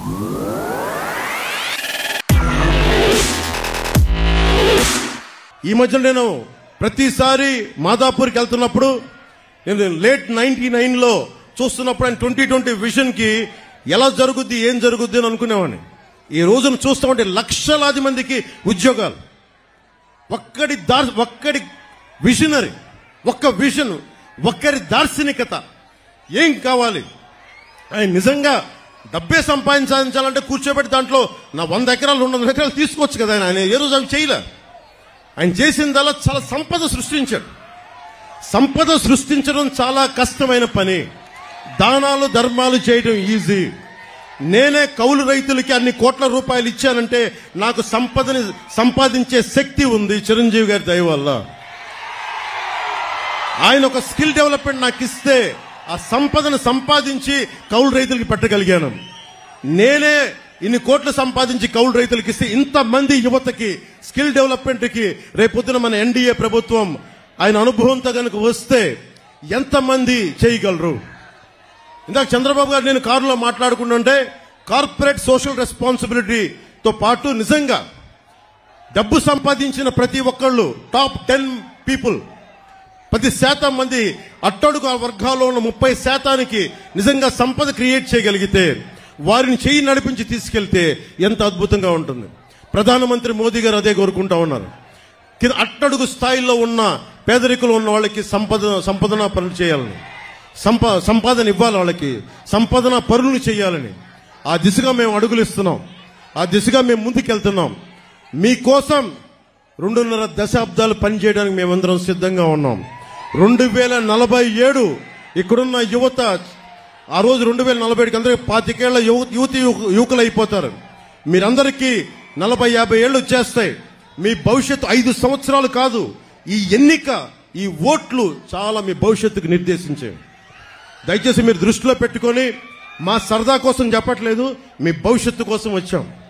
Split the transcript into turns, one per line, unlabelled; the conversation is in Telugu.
ఈ మధ్య నేను ప్రతిసారి మాదాపూర్కి వెళ్తున్నప్పుడు నేను లేట్ నైన్టీ నైన్లో చూస్తున్నప్పుడు ఆయన ట్వంటీ ట్వంటీ విజన్కి ఎలా జరుగుద్ది ఏం జరుగుద్ది అని అనుకునేవాడిని ఈ రోజున చూస్తామంటే లక్షలాది మందికి ఉద్యోగాలు ఒక్కడి దార్ ఒక్కడి విజనరీ ఒక్క విజన్ ఒక్కరి దార్శనికత ఏం కావాలి ఆయన నిజంగా డబ్బే సంపాదించాలంటే కూర్చోబెట్టి దాంట్లో నా వంద ఎకరాలు రెండు వందల ఎకరాలు తీసుకోవచ్చు కదా ఆయన ఆయన ఏ రోజు అవి చేయలే ఆయన చేసిందల్లా చాలా సంపద సృష్టించాడు సంపద సృష్టించడం చాలా కష్టమైన పని దానాలు ధర్మాలు చేయడం ఈజీ నేనే కౌలు రైతులకి అన్ని కోట్ల రూపాయలు ఇచ్చానంటే నాకు సంపదని సంపాదించే శక్తి ఉంది చిరంజీవి గారి దయ వల్ల ఆయన ఒక స్కిల్ డెవలప్మెంట్ నాకు ఇస్తే ఆ సంపదను సంపాదించి కౌలు రైతులకి పెట్టగలిగాను నేనే ఇన్ని కోట్లు సంపాదించి కౌలు రైతులకి ఇస్తే ఇంతమంది యువతకి స్కిల్ డెవలప్మెంట్ కి రేపొద్దున మన ఎన్డీఏ ప్రభుత్వం ఆయన అనుభవంతో కనుక వస్తే ఎంతమంది చేయగలరు ఇందాక చంద్రబాబు గారు నేను కారులో మాట్లాడుకుంటుంటే కార్పొరేట్ సోషల్ రెస్పాన్సిబిలిటీతో పాటు నిజంగా డబ్బు సంపాదించిన ప్రతి ఒక్కళ్ళు టాప్ టెన్ పీపుల్ పది శాతం మంది అట్టడుగు వర్గాల్లో ఉన్న ముప్పై శాతానికి నిజంగా సంపద క్రియేట్ చేయగలిగితే వారిని చేయి నడిపించి తీసుకెళ్తే ఎంత అద్భుతంగా ఉంటుంది ప్రధానమంత్రి మోదీ గారు అదే కోరుకుంటా ఉన్నారు కింద అట్టడుగు స్థాయిలో ఉన్న పేదరికులు ఉన్న వాళ్ళకి సంపద సంపదన పనులు చేయాలని సంప సంపాదన ఇవ్వాలి వాళ్ళకి సంపాదన పనులు చేయాలని ఆ దిశగా మేము అడుగులు ఇస్తున్నాం ఆ దిశగా మేము ముందుకెళ్తున్నాం మీకోసం రెండున్నర దశాబ్దాలు పనిచేయడానికి మేమందరం సిద్ధంగా ఉన్నాం రెండు వేల నలభై ఏడు ఇక్కడున్న యువత ఆ రోజు రెండు వేల నలభై ఏడుకి అందరికీ పాతికేళ్ల యువ యువతి యువ- యువకులు అయిపోతారు మీరందరికీ నలభై యాభై ఏళ్ళు వచ్చేస్తాయి మీ భవిష్యత్తు ఐదు సంవత్సరాలు కాదు ఈ ఎన్నిక ఈ ఓట్లు చాలా మీ భవిష్యత్తుకు నిర్దేశించేవి దయచేసి మీరు దృష్టిలో పెట్టుకొని మా సరదా కోసం చెప్పట్లేదు మీ భవిష్యత్తు కోసం వచ్చాం